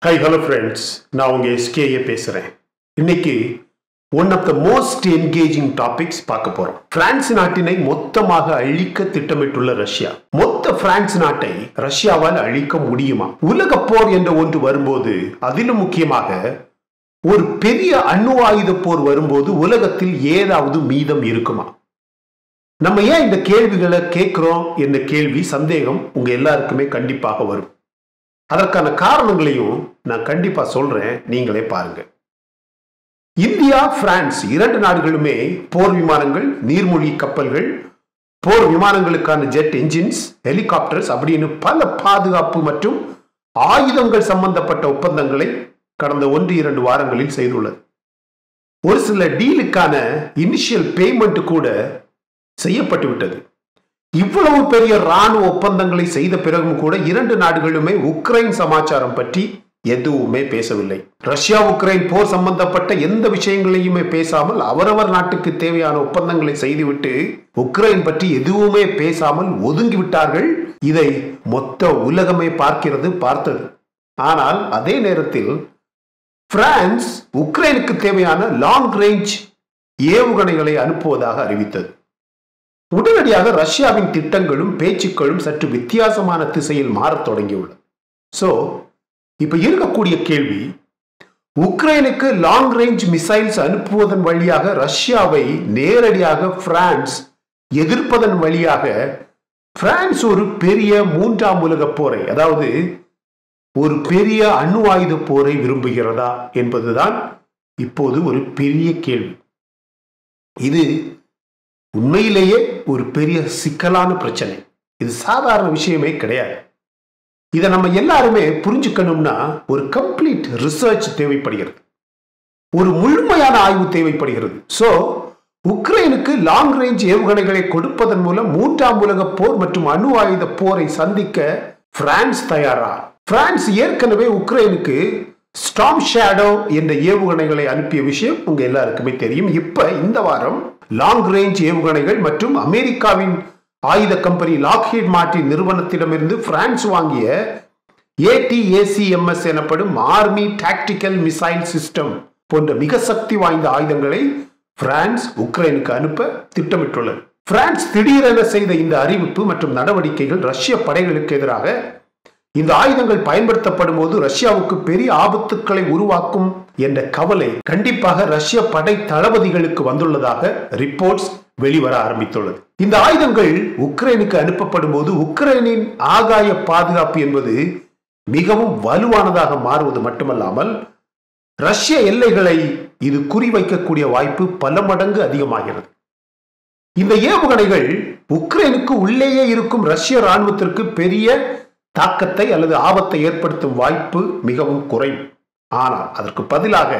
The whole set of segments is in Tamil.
ஹை ஹலோ ஃப்ரெண்ட்ஸ் நான் உங்க எஸ்கேஏ பேசுறேன் இன்னைக்கு one of the most engaging topics பார்க்க போறோம் பிரான்ஸ் நாட்டினை மொத்தமாக அழிக்க திட்டமிட்டுள்ள ரஷ்யா மொத்த பிரான்ஸ் நாட்டை ரஷ்யாவால் அழிக்க முடியுமா உலக போர் என்ற ஒன்று வரும்போது அதிலும் முக்கியமாக ஒரு பெரிய அணு ஆயுத போர் வரும்போது உலகத்தில் ஏதாவது மீதம் இருக்குமா நம்ம ஏன் இந்த கேள்விகளை கேட்கிறோம் என்ற கேள்வி சந்தேகம் உங்க எல்லாருக்குமே கண்டிப்பாக வரும் அதற்கான காரணங்களையும் நான் கண்டிப்பா சொல்றேன் நீங்களே பாருங்க இந்தியா பிரான்ஸ் இரண்டு நாடுகளுமே போர் விமானங்கள் நீர்மூழ்கி கப்பல்கள் போர் விமானங்களுக்கான ஜெட் என்ஜின்ஸ் ஹெலிகாப்டர்ஸ் அப்படின்னு பல பாதுகாப்பு மற்றும் ஆயுதங்கள் சம்பந்தப்பட்ட ஒப்பந்தங்களை கடந்த ஒன்று இரண்டு வாரங்களில் செய்துள்ளது ஒரு சில டீலுக்கான இனிஷியல் பேமெண்ட் கூட செய்யப்பட்டு விட்டது இவ்வளவு பெரிய ராணுவ ஒப்பந்தங்களை செய்த பிறகும் கூட இரண்டு நாடுகளுமே உக்ரைன் சமாச்சாரம் பற்றி எதுவுமே பேசவில்லை ரஷ்யா உக்ரைன் போர் சம்பந்தப்பட்ட எந்த விஷயங்களையுமே பேசாமல் அவரவர் நாட்டுக்கு தேவையான ஒப்பந்தங்களை செய்துவிட்டு உக்ரைன் பற்றி எதுவுமே பேசாமல் ஒதுங்கி விட்டார்கள் இதை மொத்த உலகமே பார்க்கிறது பார்த்தது ஆனால் அதே நேரத்தில் பிரான்ஸ் உக்ரைனுக்கு தேவையான லாங் ரேஞ்ச் ஏவுகணைகளை அனுப்புவதாக அறிவித்தது உடனடியாக ரஷ்யாவின் திட்டங்களும் பேச்சுக்களும் சற்று வித்தியாசமான திசையில் மாறத் தொடங்கியுள்ளது ஸோ இப்ப இருக்கக்கூடிய கேள்வி உக்ரைனுக்கு லாங் ரேஞ்ச் மிசைல்ஸ் அனுப்புவதன் வழியாக ரஷ்யாவை நேரடியாக பிரான்ஸ் எதிர்ப்பதன் வழியாக பிரான்ஸ் ஒரு பெரிய மூன்றாம் உலக போரை அதாவது ஒரு பெரிய அணு ஆயுத போரை விரும்புகிறதா என்பதுதான் இப்போது ஒரு பெரிய கேள்வி இது உண்மையிலேயே ஒரு பெரிய சிக்கலான பிரச்சனை இது சாதாரண விஷயமே கிடையாது இதை நம்ம எல்லாருமே புரிஞ்சுக்கணும்னா ஒரு கம்ப்ளீட் ரிசர்ச் தேவைப்படுகிறது ஒரு முழுமையான ஆய்வு தேவைப்படுகிறது ஸோ உக்ரைனுக்கு லாங் ரேஞ்ச் ஏவுகணைகளை கொடுப்பதன் மூலம் மூன்றாம் உலக போர் மற்றும் அணு ஆயுத போரை சந்திக்க பிரான்ஸ் தயாரா பிரான்ஸ் ஏற்கனவே உக்ரைனுக்கு ஸ்டாம் ஷேடோ என்ற ஏவுகணைகளை அனுப்பிய விஷயம் உங்க எல்லாருக்குமே தெரியும் இப்ப இந்த வாரம் லாங் ரேஞ்ச் ஏவுகணைகள் மற்றும் அமெரிக்காவின் ஆயுத கம்பெனி லாக்ஹீட் மார்டின் நிறுவனத்திடமிருந்து பிரான்ஸ் வாங்கிய ஏடிஏசிஎம்எஸ் எனப்படும் ஆர்மி டாக்டிக்கல் மிசைல் சிஸ்டம் போன்ற மிக சக்தி வாய்ந்த ஆயுதங்களை பிரான்ஸ் உக்ரைனுக்கு அனுப்ப திட்டமிட்டுள்ளது பிரான்ஸ் திடீரென செய்த இந்த அறிவிப்பு மற்றும் நடவடிக்கைகள் ரஷ்ய படைகளுக்கு எதிராக இந்த ஆயுதங்கள் பயன்படுத்தப்படும் போது ரஷ்யாவுக்கு பெரிய ஆபத்துக்களை உருவாக்கும் என்ற கவலை கண்டிப்பாக ரஷ்ய படை தளபதிகளுக்கு வந்துள்ளதாக ரிப்போர்ட்ஸ் வெளிவர ஆரம்பித்துள்ளது இந்த ஆயுதங்கள் உக்ரைனுக்கு அனுப்பப்படும் போது உக்ரைனின் ஆகாய பாதுகாப்பு என்பது மிகவும் வலுவானதாக மாறுவது மட்டுமல்லாமல் ரஷ்ய எல்லைகளை இது குறிவைக்கக்கூடிய வாய்ப்பு பல மடங்கு அதிகமாகிறது இந்த ஏவுகணைகள் உக்ரைனுக்கு உள்ளேயே இருக்கும் ரஷ்ய ராணுவத்திற்கு பெரிய தாக்கத்தை அல்லது ஆபத்தை ஏற்படுத்தும் வாய்ப்பு மிகவும் குறைவு ஆனால் அதற்கு பதிலாக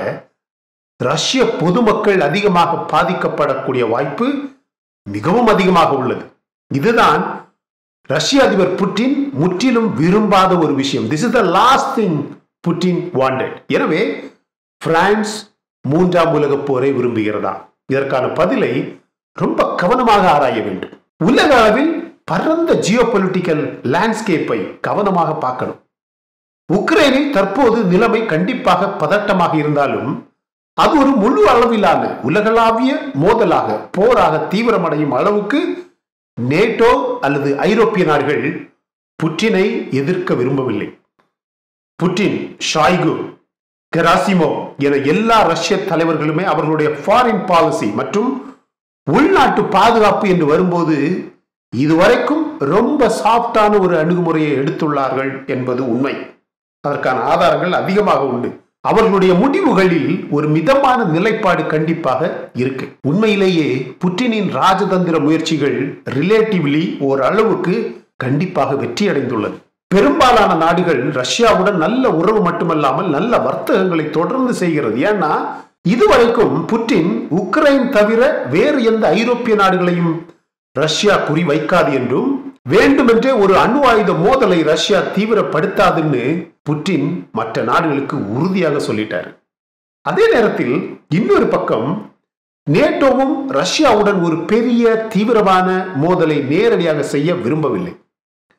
ரஷ்ய பொதுமக்கள் அதிகமாக பாதிக்கப்படக்கூடிய வாய்ப்பு மிகவும் அதிகமாக உள்ளது இதுதான் ரஷ்ய அதிபர் புட்டின் முற்றிலும் விரும்பாத ஒரு விஷயம் this is the last thing Putin wanted எனவே பிரான்ஸ் மூன்றாம் உலக போரை விரும்புகிறதா இதற்கான பதிலை ரொம்ப கவனமாக ஆராய வேண்டும் உலக அளவில் பரந்த ஜியோ பொலிட்டிக்கல் லேண்ட்ஸ்கேப்பை கவனமாக பார்க்கணும் உக்ரைனில் தற்போது நிலைமை கண்டிப்பாக பதட்டமாக இருந்தாலும் அது ஒரு முழு அளவிலான உலகளாவிய மோதலாக போராக தீவிரமடையும் அளவுக்கு நேட்டோ அல்லது ஐரோப்பிய நாடுகள் புட்டினை எதிர்க்க விரும்பவில்லை புட்டின் ஷாய்கு கெராசிமோ என எல்லா ரஷ்ய தலைவர்களுமே அவர்களுடைய ஃபாரின் பாலிசி மற்றும் உள்நாட்டு பாதுகாப்பு என்று வரும்போது இதுவரைக்கும் ரொம்ப சாஃப்டான ஒரு அணுகுமுறையை எடுத்துள்ளார்கள் என்பது உண்மை அதற்கான ஆதாரங்கள் அதிகமாக உண்டு அவர்களுடைய முடிவுகளில் ஒரு மிதமான நிலைப்பாடு கண்டிப்பாக இருக்கு உண்மையிலேயே புட்டினின் ராஜதந்திர முயற்சிகள் ரிலேட்டிவ்லி ஓரளவுக்கு கண்டிப்பாக வெற்றி அடைந்துள்ளது பெரும்பாலான நாடுகள் ரஷ்யாவுடன் நல்ல உறவு மட்டுமல்லாமல் நல்ல வர்த்தகங்களை தொடர்ந்து செய்கிறது ஏன்னா இதுவரைக்கும் புட்டின் உக்ரைன் தவிர வேறு எந்த ஐரோப்பிய நாடுகளையும் ரஷ்யா குறி வைக்காது என்றும் வேண்டுமென்றே ஒரு அணு ஆயுத மோதலை ரஷ்யா தீவிரப்படுத்தாதுன்னு புட்டின் மற்ற நாடுகளுக்கு உறுதியாக சொல்லிட்டார் அதே நேரத்தில் இன்னொரு பக்கம் நேட்டோவும் ரஷ்யாவுடன் ஒரு பெரிய தீவிரமான மோதலை நேரடியாக செய்ய விரும்பவில்லை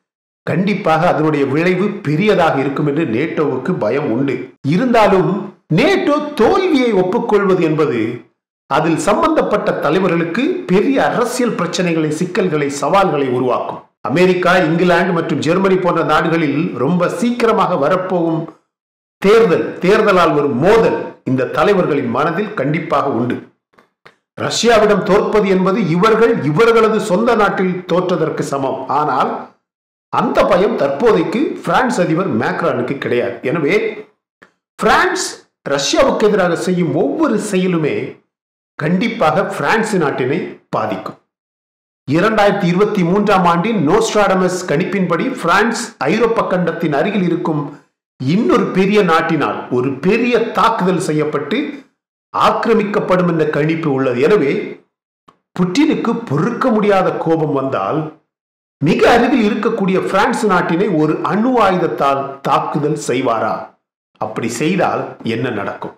கண்டிப்பாக அதனுடைய விளைவு பெரியதாக இருக்கும் என்று நேட்டோவுக்கு பயம் உண்டு இருந்தாலும் நேட்டோ தோல்வியை ஒப்புக்கொள்வது என்பது அதில் சம்பந்தப்பட்ட தலைவர்களுக்கு பெரிய அரசியல் பிரச்சனைகளை சிக்கல்களை சவால்களை உருவாக்கும் அமெரிக்கா இங்கிலாந்து மற்றும் ஜெர்மனி போன்ற நாடுகளில் ரொம்ப சீக்கிரமாக வரப்போகும் தேர்தல் தேர்தலால் வரும் மோதல் இந்த தலைவர்களின் மனதில் கண்டிப்பாக உண்டு ரஷ்யாவிடம் தோற்பது என்பது இவர்கள் இவர்களது சொந்த நாட்டில் தோற்றதற்கு சமம் ஆனால் அந்த பயம் தற்போதைக்கு பிரான்ஸ் அதிபர் மேக்ரானுக்கு கிடையாது எனவே பிரான்ஸ் ரஷ்யாவுக்கு எதிராக செய்யும் ஒவ்வொரு செயலுமே கண்டிப்பாக பிரான்ஸ் நாட்டினை பாதிக்கும் இரண்டாயிரத்தி இருபத்தி மூன்றாம் ஆண்டின் நோஸ்ட்ராடமஸ் கணிப்பின்படி பிரான்ஸ் ஐரோப்பா கண்டத்தின் அருகில் இருக்கும் இன்னொரு பெரிய நாட்டினால் ஒரு பெரிய தாக்குதல் செய்யப்பட்டு ஆக்கிரமிக்கப்படும் என்ற கணிப்பு உள்ளது எனவே புட்டினுக்கு பொறுக்க முடியாத கோபம் வந்தால் மிக அருகில் இருக்கக்கூடிய பிரான்ஸ் நாட்டினை ஒரு அணு ஆயுதத்தால் தாக்குதல் செய்வாரா அப்படி செய்தால் என்ன நடக்கும்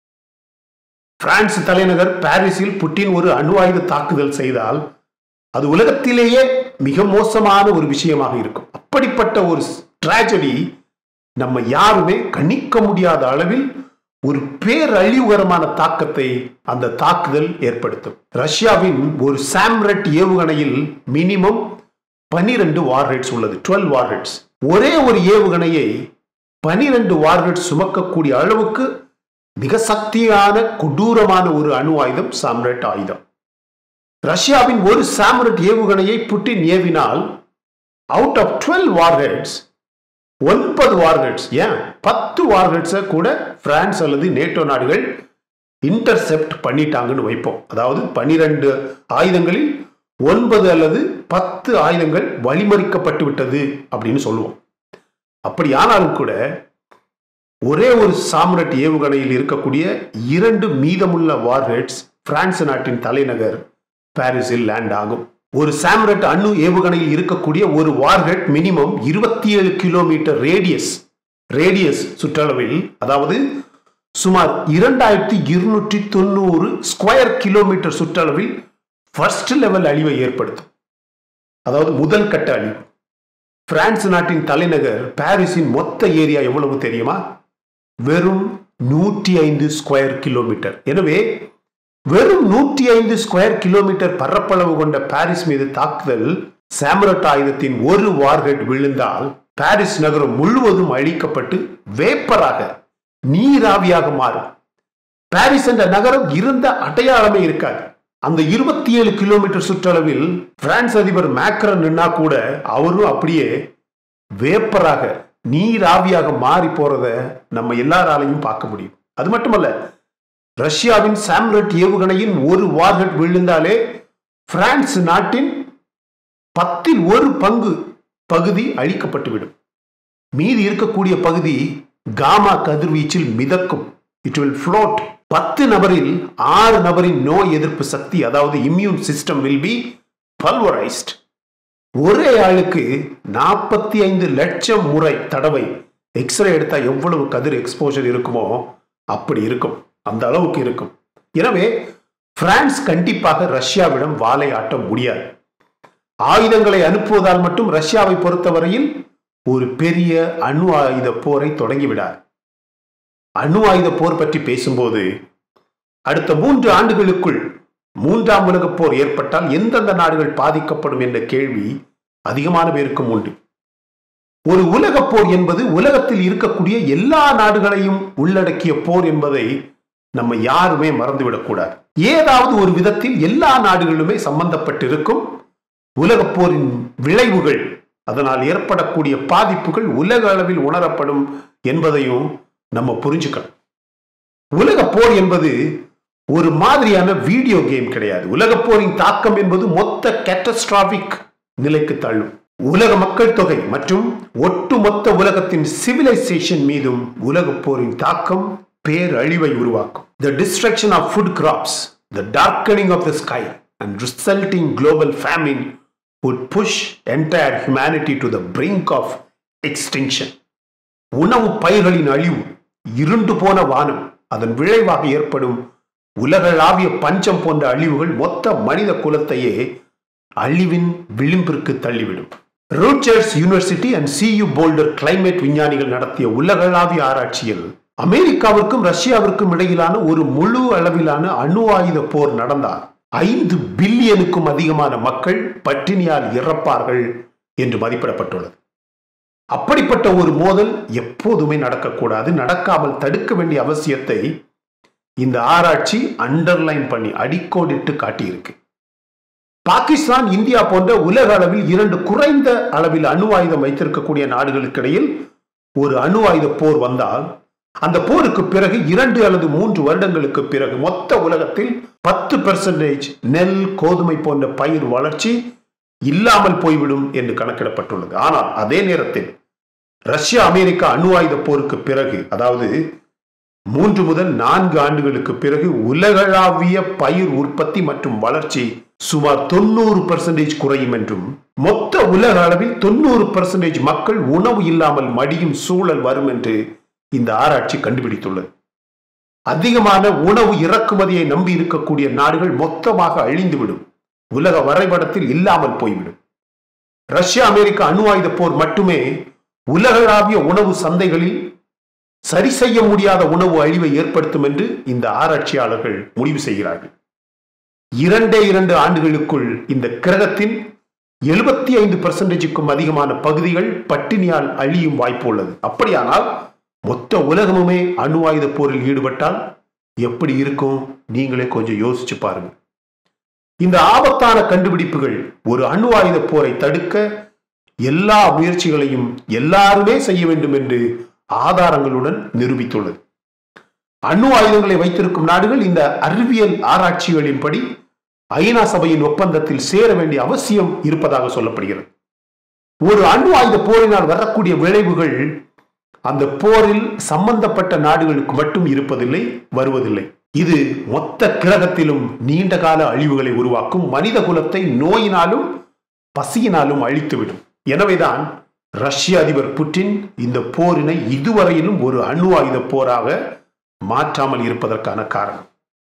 பிரான்ஸ் தலைநகர் பாரிஸில் புட்டின் ஒரு அணு ஆயுத தாக்குதல் செய்தால் அது உலகத்திலேயே மிக மோசமான ஒரு விஷயமாக இருக்கும் அப்படிப்பட்ட ஒரு டிராஜடி நம்ம யாருமே கணிக்க முடியாத அளவில் ஒரு பேரழிவுகரமான தாக்கத்தை அந்த தாக்குதல் ஏற்படுத்தும் ரஷ்யாவின் ஒரு சாம்ரெட் ஏவுகணையில் மினிமம் பனிரெண்டு வார்ஹெட்ஸ் உள்ளது டுவெல் வார்ஹெட்ஸ் ஒரே ஒரு ஏவுகணையை பனிரெண்டு வார்ஹெட் சுமக்கக்கூடிய அளவுக்கு மிக சக்தியான கொடூரமான ஒரு அணு ஆயுதம் சாம்ரெட் ஆயுதம் ரஷ்யாவின் ஒரு சாம்ரெட் ஏவுகணையை புட்டின் ஏவினால் அவுட் ஆஃப் டுவெல் வார்ஹெட்ஸ் ஒன்பது வார்ஹெட்ஸ் ஏன் பத்து வார்ஹெட்ஸை கூட பிரான்ஸ் அல்லது நேட்டோ நாடுகள் இன்டர்செப்ட் பண்ணிட்டாங்கன்னு வைப்போம் அதாவது பனிரெண்டு ஆயுதங்களில் ஒன்பது அல்லது பத்து ஆயுதங்கள் வழிமறிக்கப்பட்டு விட்டது அப்படின்னு சொல்லுவோம் அப்படி ஆனாலும் கூட ஒரே ஒரு சாம்ரட் ஏவுகணையில் இருக்கக்கூடிய இரண்டு மீதமுள்ள வார்ஹெட்ஸ் பிரான்ஸ் நாட்டின் தலைநகர் பாரிஸில் லேண்ட் ஆகும் ஒரு சாம்ரட் அணு ஏவுகணையில் இருக்கக்கூடிய ஒரு வார்ஹெட் மினிமம் இருபத்தி ஏழு கிலோமீட்டர் ரேடியஸ் ரேடியஸ் சுற்றளவில் அதாவது சுமார் இரண்டாயிரத்தி இருநூற்றி தொண்ணூறு ஸ்கொயர் கிலோமீட்டர் சுற்றளவில் ஃபர்ஸ்ட் லெவல் அழிவை ஏற்படுத்தும் அதாவது முதல் கட்ட அழிவு பிரான்ஸ் நாட்டின் தலைநகர் பாரிஸின் மொத்த ஏரியா எவ்வளவு தெரியுமா வெறும் நூற்றி ஐந்து ஸ்கொயர் கிலோமீட்டர் எனவே வெறும் நூற்றி ஐந்து ஸ்கொயர் கிலோமீட்டர் பரப்பளவு கொண்ட பாரிஸ் மீது தாக்குதல் சாம்ரட் ஆயுதத்தின் ஒரு வார்ஹெட் விழுந்தால் பாரிஸ் நகரம் முழுவதும் அழிக்கப்பட்டு வேப்பராக நீராவியாக மாறும் பாரிஸ் என்ற நகரம் இருந்த அடையாளமே இருக்காது அந்த இருபத்தி ஏழு கிலோமீட்டர் சுற்றளவில் பிரான்ஸ் அதிபர் மேக்ரன் நின்னா கூட அவரும் அப்படியே வேப்பராக நீராவியாக மாறி போறத நம்ம எல்லாராலையும் பார்க்க முடியும் அது மட்டுமல்ல ரஷ்யாவின் சாம்ரட் ஏவுகணையின் ஒரு வார்ஹெட் விழுந்தாலே பிரான்ஸ் நாட்டின் பத்தில் ஒரு பங்கு பகுதி அழிக்கப்பட்டுவிடும் மீதி இருக்கக்கூடிய பகுதி காமா கதிர்வீச்சில் மிதக்கும் இட் வில் ஃப்ளோட் பத்து நபரில் ஆறு நபரின் நோய் எதிர்ப்பு சக்தி அதாவது immune system will be pulverised ஒரே ஆளுக்கு நாற்பத்தி ஐந்து லட்சம் முறை தடவை எக்ஸ்ரே எடுத்தா எவ்வளவு கதிர் எக்ஸ்போஜர் இருக்குமோ அப்படி இருக்கும் அந்த அளவுக்கு இருக்கும் எனவே பிரான்ஸ் கண்டிப்பாக ரஷ்யாவிடம் வாழை ஆட்ட முடியாது ஆயுதங்களை அனுப்புவதால் மட்டும் ரஷ்யாவை பொறுத்தவரையில் ஒரு பெரிய அணு ஆயுத போரை தொடங்கிவிடார் அணு ஆயுத போர் பற்றி பேசும்போது அடுத்த மூன்று ஆண்டுகளுக்குள் மூன்றாம் உலகப் போர் ஏற்பட்டால் எந்தெந்த நாடுகள் பாதிக்கப்படும் என்ற கேள்வி அதிகமான பேருக்கும் உண்டு ஒரு உலகப் போர் என்பது உலகத்தில் இருக்கக்கூடிய எல்லா நாடுகளையும் உள்ளடக்கிய போர் என்பதை நம்ம யாருமே மறந்துவிடக்கூடாது ஏதாவது ஒரு விதத்தில் எல்லா நாடுகளுமே சம்பந்தப்பட்டிருக்கும் உலகப் போரின் விளைவுகள் அதனால் ஏற்படக்கூடிய பாதிப்புகள் உலக அளவில் உணரப்படும் என்பதையும் நம்ம புரிஞ்சுக்கணும் உலக போர் என்பது ஒரு மாதிரியான வீடியோ கேம் கிடையாது உலக போரின் தாக்கம் என்பது மொத்த கேட்டஸ்ட்ராபிக் நிலைக்கு தள்ளும் உலக மக்கள் தொகை மற்றும் ஒட்டுமொத்த உலகத்தின் சிவிலைசேஷன் மீதும் உலக போரின் தாக்கம் பேரழிவை உருவாக்கும் the destruction of food crops the darkening of the sky and resulting global famine would push entire humanity to the brink of extinction. உணவு பயிர்களின் அழிவு இருண்டு போன வானம் அதன் விளைவாக ஏற்படும் உலகளாவிய பஞ்சம் போன்ற அழிவுகள் மொத்த மனித குலத்தையே அழிவின் விளிம்பிற்கு தள்ளிவிடும் Rutgers university and CU Boulder climate விஞ்ஞானிகள் நடத்திய உலகளாவிய ஆராய்ச்சியில் அமெரிக்காவிற்கும் ரஷ்யாவிற்கும் இடையிலான ஒரு முழு அளவிலான அணு ஆயுத போர் நடந்தால் ஐந்து பில்லியனுக்கும் அதிகமான மக்கள் பட்டினியால் இறப்பார்கள் என்று மதிப்பிடப்பட்டுள்ளது அப்படிப்பட்ட ஒரு மோதல் எப்போதுமே நடக்கக்கூடாது நடக்காமல் தடுக்க வேண்டிய அவசியத்தை இந்த ஆராய்ச்சி அண்டர்லைன் பண்ணி அடிக்கோடிட்டு காட்டியிருக்கு பாகிஸ்தான் இந்தியா போன்ற உலக அளவில் இரண்டு குறைந்த அளவில் அணு ஆயுதம் வைத்திருக்கக்கூடிய நாடுகளுக்கு இடையில் ஒரு அணு ஆயுத போர் வந்தால் அந்த போருக்கு பிறகு இரண்டு அல்லது மூன்று வருடங்களுக்கு பிறகு மொத்த உலகத்தில் பத்து பெர்சன்டேஜ் நெல் கோதுமை போன்ற பயிர் வளர்ச்சி இல்லாமல் போய்விடும் என்று கணக்கிடப்பட்டுள்ளது ஆனால் அதே நேரத்தில் ரஷ்யா அமெரிக்கா அணு ஆயுத போருக்கு பிறகு அதாவது மூன்று முதல் நான்கு ஆண்டுகளுக்கு பிறகு உலகளாவிய பயிர் உற்பத்தி மற்றும் வளர்ச்சி சுமார் தொண்ணூறு பெர்சன்டேஜ் குறையும் என்றும் மொத்த உலக அளவில் தொண்ணூறு பெர்சன்டேஜ் மக்கள் உணவு இல்லாமல் மடியும் சூழல் வரும் என்று இந்த ஆராய்ச்சி கண்டுபிடித்துள்ளது அதிகமான உணவு இறக்குமதியை நம்பி இருக்கக்கூடிய நாடுகள் மொத்தமாக அழிந்துவிடும் உலக வரைபடத்தில் இல்லாமல் போய்விடும் ரஷ்யா அமெரிக்கா அணு ஆயுத போர் மட்டுமே உலகளாவிய உணவு சந்தைகளில் சரி செய்ய முடியாத உணவு அழிவை ஏற்படுத்தும் என்று இந்த ஆராய்ச்சியாளர்கள் முடிவு செய்கிறார்கள் இரண்டே இரண்டு ஆண்டுகளுக்குள் இந்த கிரகத்தின் எழுபத்தி ஐந்து பெர்சன்டேஜுக்கும் அதிகமான பகுதிகள் பட்டினியால் அழியும் வாய்ப்பு உள்ளது அப்படியானால் மொத்த உலகமுமே அணு ஆயுத போரில் ஈடுபட்டால் எப்படி இருக்கும் நீங்களே கொஞ்சம் யோசிச்சு பாருங்க இந்த ஆபத்தான கண்டுபிடிப்புகள் ஒரு அணு ஆயுத போரை தடுக்க எல்லா முயற்சிகளையும் எல்லாருமே செய்ய வேண்டும் என்று ஆதாரங்களுடன் நிரூபித்துள்ளது அணு ஆயுதங்களை வைத்திருக்கும் நாடுகள் இந்த அறிவியல் ஆராய்ச்சிகளின்படி ஐநா சபையின் ஒப்பந்தத்தில் சேர வேண்டிய அவசியம் இருப்பதாக சொல்லப்படுகிறது ஒரு அணு ஆயுத போரினால் வரக்கூடிய விளைவுகள் அந்த போரில் சம்பந்தப்பட்ட நாடுகளுக்கு மட்டும் இருப்பதில்லை வருவதில்லை இது மொத்த கிரகத்திலும் நீண்ட கால அழிவுகளை உருவாக்கும் மனித குலத்தை நோயினாலும் பசியினாலும் அழித்துவிடும் எனவேதான் ரஷ்ய அதிபர் புட்டின் இந்த போரினை இதுவரையிலும் ஒரு அணு ஆயுத போராக மாற்றாமல் இருப்பதற்கான காரணம்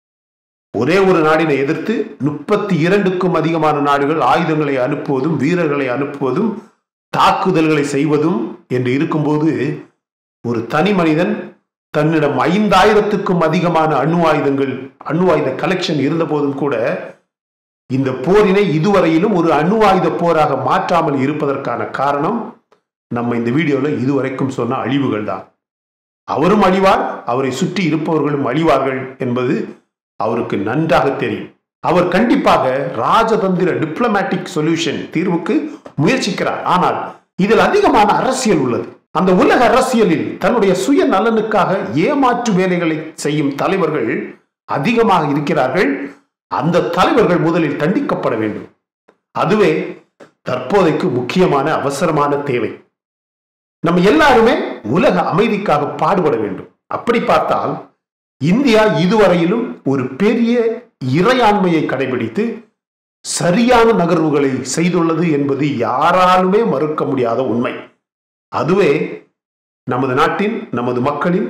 ஒரே ஒரு நாடினை எதிர்த்து முப்பத்தி இரண்டுக்கும் அதிகமான நாடுகள் ஆயுதங்களை அனுப்புவதும் வீரர்களை அனுப்புவதும் தாக்குதல்களை செய்வதும் என்று இருக்கும்போது ஒரு தனி மனிதன் தன்னிடம் ஐந்தாயிரத்துக்கும் அதிகமான அணு ஆயுதங்கள் அணு ஆயுத கலெக்ஷன் இருந்த போதும் கூட இந்த போரினை இதுவரையிலும் ஒரு அணு ஆயுத போராக மாற்றாமல் இருப்பதற்கான காரணம் நம்ம இந்த வீடியோவில் இதுவரைக்கும் சொன்ன அழிவுகள் தான் அவரும் அழிவார் அவரை சுற்றி இருப்பவர்களும் அழிவார்கள் என்பது அவருக்கு நன்றாக தெரியும் அவர் கண்டிப்பாக ராஜதந்திர டிப்ளமேட்டிக் சொல்யூஷன் தீர்வுக்கு முயற்சிக்கிறார் ஆனால் இதில் அதிகமான அரசியல் உள்ளது அந்த உலக அரசியலில் தன்னுடைய சுய நலனுக்காக ஏமாற்று வேலைகளை செய்யும் தலைவர்கள் அதிகமாக இருக்கிறார்கள் அந்த தலைவர்கள் முதலில் தண்டிக்கப்பட வேண்டும் அதுவே தற்போதைக்கு முக்கியமான அவசரமான தேவை நம்ம எல்லாருமே உலக அமைதிக்காக பாடுபட வேண்டும் அப்படி பார்த்தால் இந்தியா இதுவரையிலும் ஒரு பெரிய இறையாண்மையை கடைபிடித்து சரியான நகர்வுகளை செய்துள்ளது என்பது யாராலுமே மறுக்க முடியாத உண்மை அதுவே நமது நாட்டின் நமது மக்களின்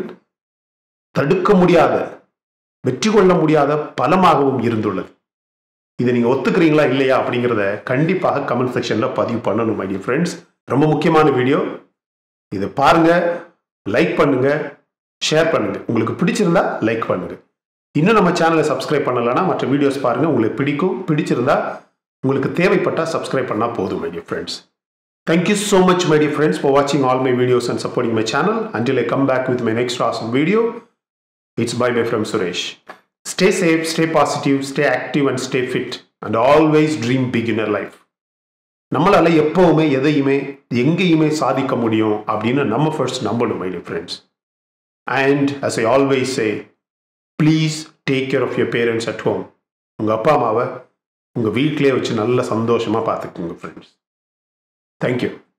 தடுக்க முடியாத வெற்றி கொள்ள முடியாத பலமாகவும் இருந்துள்ளது இதை நீங்க ஒத்துக்கிறீங்களா இல்லையா அப்படிங்கிறத கண்டிப்பாக கமெண்ட் செக்ஷன்ல பதிவு பண்ணணும் மை டியர் ஃப்ரெண்ட்ஸ் ரொம்ப முக்கியமான வீடியோ இதை பாருங்க லைக் பண்ணுங்க ஷேர் பண்ணுங்க உங்களுக்கு பிடிச்சிருந்தா லைக் பண்ணுங்க இன்னும் நம்ம சேனலை சப்ஸ்கிரைப் பண்ணலைன்னா மற்ற வீடியோஸ் பாருங்க உங்களுக்கு பிடிக்கும் பிடிச்சிருந்தா உங்களுக்கு தேவைப்பட்டா சப்ஸ்கிரைப் பண்ணா போதும் my dear friends Thank you so much, my dear friends, for watching all my videos and supporting my channel. Until I come back with my next awesome video, it's bye bye from Suresh. Stay safe, stay positive, stay active, and stay fit. And always dream big in your life. நம்மளால எப்பவுமே எதையுமே எங்கேயுமே சாதிக்க முடியும் அப்படின்னு நம்ம ஃபர்ஸ்ட் நம்பணும் my dear friends and as I always say please take care of your parents at home உங்கள் அப்பா அம்மாவை உங்கள் வீட்டிலே வச்சு நல்ல சந்தோஷமாக பார்த்துக்குங்க ஃப்ரெண்ட்ஸ் Thank you.